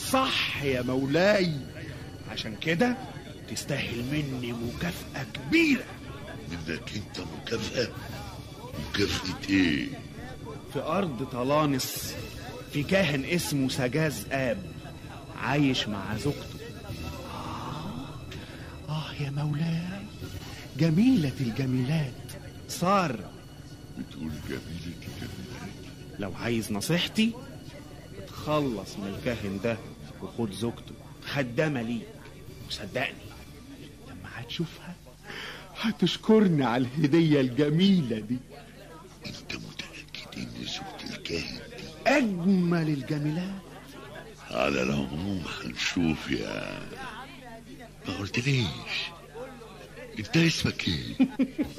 صح يا مولاي عشان كده تستاهل مني مكافأة كبيرة منك انت مكافأة مكافأة ايه في أرض طلانس في كاهن اسمه سجاز آب عايش مع زوجته آه, آه يا مولاي جميلة الجميلات سارة بتقول جميلة الجميلات لو عايز نصيحتي اتخلص من الكاهن ده وخد زوجته خدامة ليك وصدقني لما هتشوفها هتشكرني على الهدية الجميلة دي انت متأكد ان زوجة الكاهن دي أجمل الجميلات على العموم هنشوف يا ما قلتليش انت اسمك ايه